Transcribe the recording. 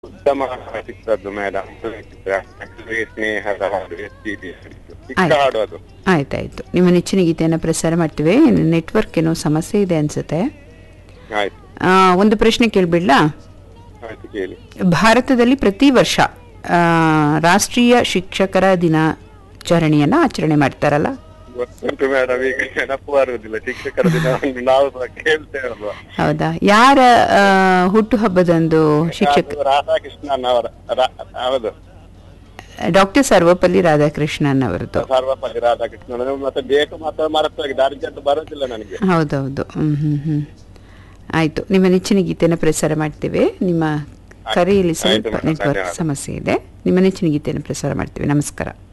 ಉತ್ತಮ ಸಿಕ್ತದ್ದು ಮೇಡಮ್ ಸ್ನೇಹದ ಹಾಡು ಎಸ್ ಟಿ ಡಿ ಚಿಕ್ಕ ಆಯ್ತು. ಹಾಡು ಅದು ಆಯ್ತಾಯ್ತು ನಿಮ್ಮ ನೆಚ್ಚಿನ ಗೀತೆಯನ್ನು ಪ್ರಸಾರ ಮಾಡ್ತೀವಿ ನೆಟ್ವರ್ಕ್ ಏನೋ ಸಮಸ್ಯೆ ಇದೆ ಅನ್ಸುತ್ತೆ ಆಯ್ತು ಆ, ಒಂದು ಪ್ರಶ್ನೆ ಕೇಳ್ಬಿಡ್ಲಾ ಆಯ್ತು ಕೇಳಿ ಭಾರತದಲ್ಲಿ ಪ್ರತಿ ವರ್ಷ ಆ, ರಾಷ್ಟ್ರೀಯ ಶಿಕ್ಷಕರ ದಿನಾಚರಣೆಯನ್ನ ಆಚರಣೆ ಮಾಡ್ತಾರಲ್ಲ ಗೊತ್ತುಂಟು ಮೇಡಮ್ ಈಗ ನೆನಪು ಬರುವುದಿಲ್ಲ ಶಿಕ್ಷಕರ ದಿನವನ್ನು ನಾವು ಸಹ ಕೇಳ್ತೇವೆ ಅಲ್ವಾ ಹೌದಾ ಯಾರ ಆ, ಹುಟ್ಟುಹಬ್ಬದಂದು ಶಿಕ್ಷಕ ಅದು ರಾಧಾಕೃಷ್ಣನ್ ಅವರ ರಾ- ಹೌದು ಡಾಕ್ಟರ್ ಸರ್ವಪಲ್ಲಿ ರಾಧಾಕೃಷ್ಣನ್ ಅವರದ್ದು ಸರ್ವಪಲ್ಲಿ ರಾಧಾಕೃಷ್ಣನ್ ಮತ್ತೆ ಬೇಕು ಮಾತ್ರ ಮರೆತೋಗಿದೆ ಅರ್ಜೆಂಟ್ ಬರುದಿಲ್ಲ ನನಗೆ ಹೌದೌದು ಹ್ಮ್ ಹ್ಮ್ ಹ್ಮ್ ಆಯ್ತು ನಿಮ್ಮ ನೆಚ್ಚಿನ ಗೀತೆಯನ್ನು ಪ್ರಸಾರ ಮಾಡ್ತೇವೆ ನಿಮ್ಮ ಕರೆಯಲ್ಲಿ ಆಯ್ತು ಸ್ವಲ್ಪ ಮೇಡಮ್, ನೆಟ್ವರ್ಕ್ ಧನ್ಯವಾದ. ಸಮಸ್ಯೆ ಇದೆ ನಿಮ್ಮ ನೆಚ್ಚಿನ ಗೀತೆಯನ್ನು ಪ್ರಸಾರ ಮಾಡ್ತೇವೆ ನಮಸ್ಕಾರ